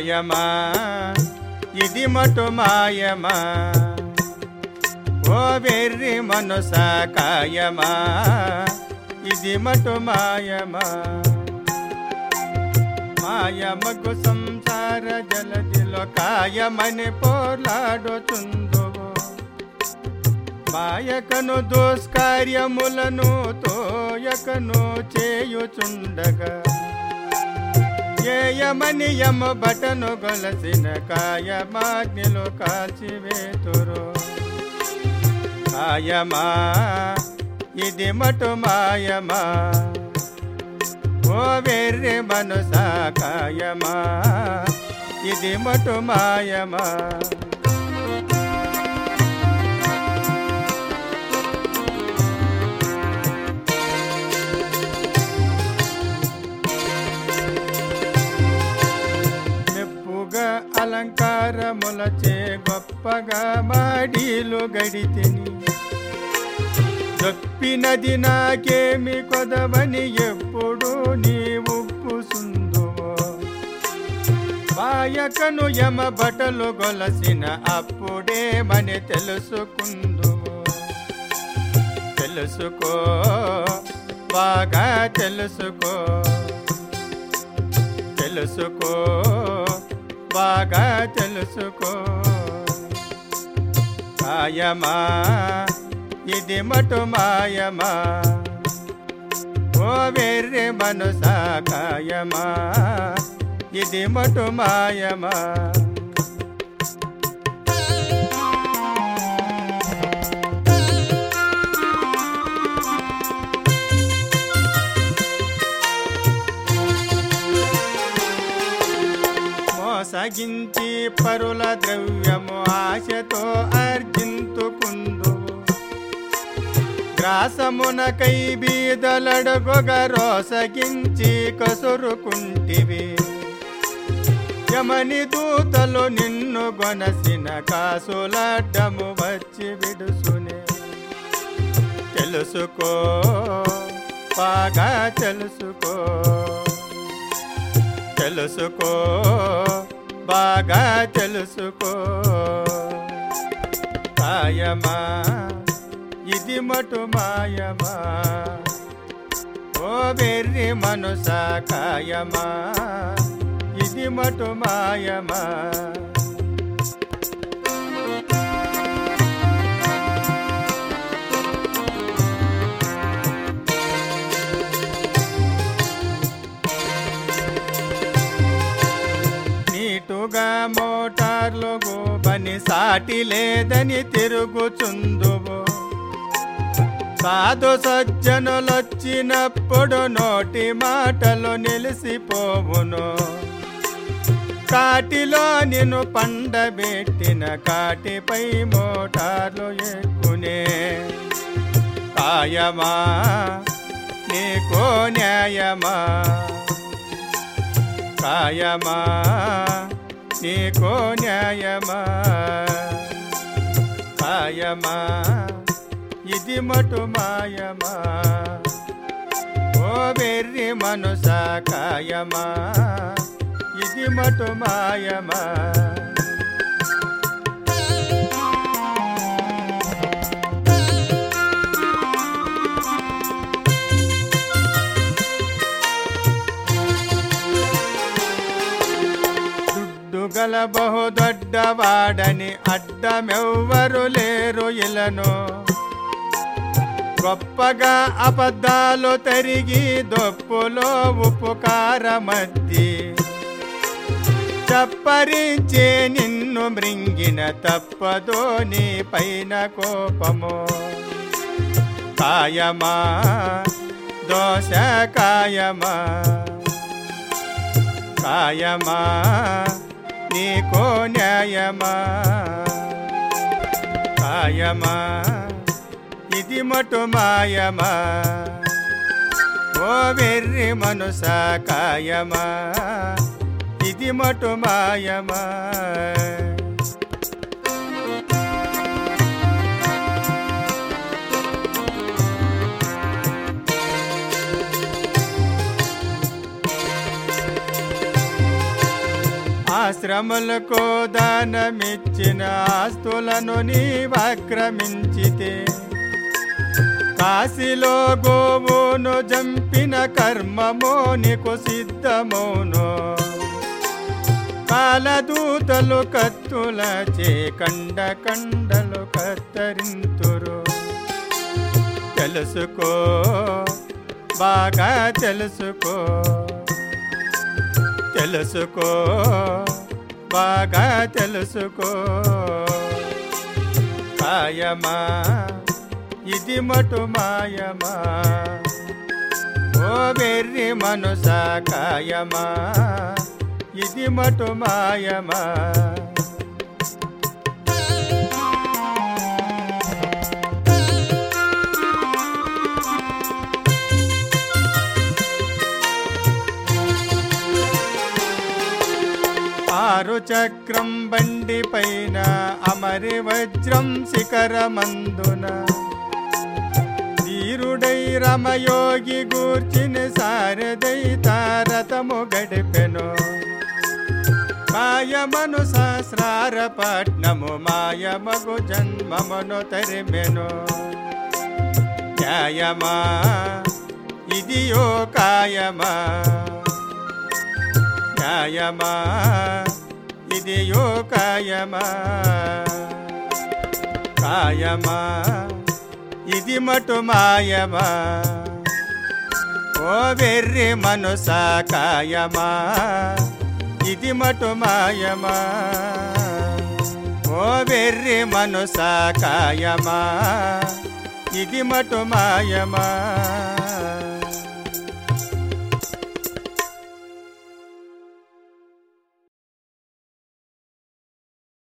కాయమా ఇది మటు మాయమా ఓ వెర్రి మనస కాయమా ఇది మటు మాయమా మాయమగు సంసార జలదిలో కాయమని పోలాడుచుందువు మాయకను దుష్కార్యములను తోయకను చేయుచుండగా ఏయమని యమ బటను గొలసిన కాయమాగ్నిలో కాల్చివేతురు కాయమా ఇది మటు మాయమా ఓ వెర్రి మనసా కాయమా ఇది మటు మాయమా మెప్పుగా అలంకారములచే గొప్పగా మాడీలు గడితిని దొప్పినది నాకేమి కొదవని ఎప్పుడు నీ ఉప్పు సుందువో మాయకను యమ బటలు గొలసిన అప్పుడే మని తెలుసుకుందువు తెలుసుకో బాగా తెలుసుకో తెలుసుకో బాగా తెలుసుకో కాయమా ఇది మటు మాయమా ఓ వెర్రి మనసా కాయమా ఇది మటు మాయమా మోసగించి పరుల ద్రవ్యము ఆశతో అర్జింతుకుందు గ్రాసమునకై బీదలడుగొగ రోసగించి కసురుకుంటివి యమని దూతలు నిన్ను గొనసిన కాసులడ్డము వచ్చి విడుసునే తెలుసుకో బాగా తెలుసుకో తెలుసుకో బాగా తెలుసుకో కాయమా ఇది మటు మాయమా ఓ వెర్రి మనస కాయమా ఇది మటు మాయమా నీటుగా మోటార్లు గోబని సాటి లేదని తిరుగుచుందువు సాధు సజ్జనులొచ్చినప్పుడు నోటి మాటలు నిలిసిపోవును కాటిలో నిన్ను పండబెట్టిన కాటిపై మోటార్లు ఎక్కునే కాయమా నీకో న్యాయమా కాయమా నీకో న్యాయమా కాయమా ఇది మటు మాయమా ఓ వెర్రి మనస కాయమా ఇది మటు మాయమా దుడ్డు గల బహుదొడ్డవాడని అడ్డమెవ్వరు లేరు ఇలను గొప్పగా అబద్ధాలు తరిగి దొప్పులో ఉపకారమద్ది చప్పరించే నిన్ను మృంగిన తప్పదో నీ పైన కోపము కాయమా దోష కాయమా కాయమా నీకో న్యాయమా కాయమా ఇది మటు మాయమా ఓ వెర్రి మనస కాయమా ఇది మటు మాయమా ఆశ శ్రమలకు దానమిచ్చిన ఆస్తులను నీవాక్రమించితే కాశీలో గోవును జంపిన కర్మమో నీకు సిద్ధమౌను కాలదూతలు కత్తుల చే కండ కండలు కత్తరింతురు తెలుసుకో బాగా తెలుసుకో తెలుసుకో బాగా తెలుసుకో కాయమా ఇది మటు మాయమా ఓ వెర్రి మనుస కాయమా ఇది మటు మాయమా ఆరు చక్రం బండి పైన అమరి వజ్రం శిఖరమందున ధీరుడై రమయోగి గూర్చిన సారదై తారతము గడిపెను మాయమను సహస్రార పట్నము మాయమగు జన్మమును తరిమెను న్యాయమా ఇది యో కాయమా న్యాయమా ఇది యో కాయమా కాయమా ఇది మటు మాయమా ఓ వెర్రి మనుస కాయమా ఇది మటు మాయమా ఓ వెర్రి మనుస కాయమా ఇది మటు మాయమా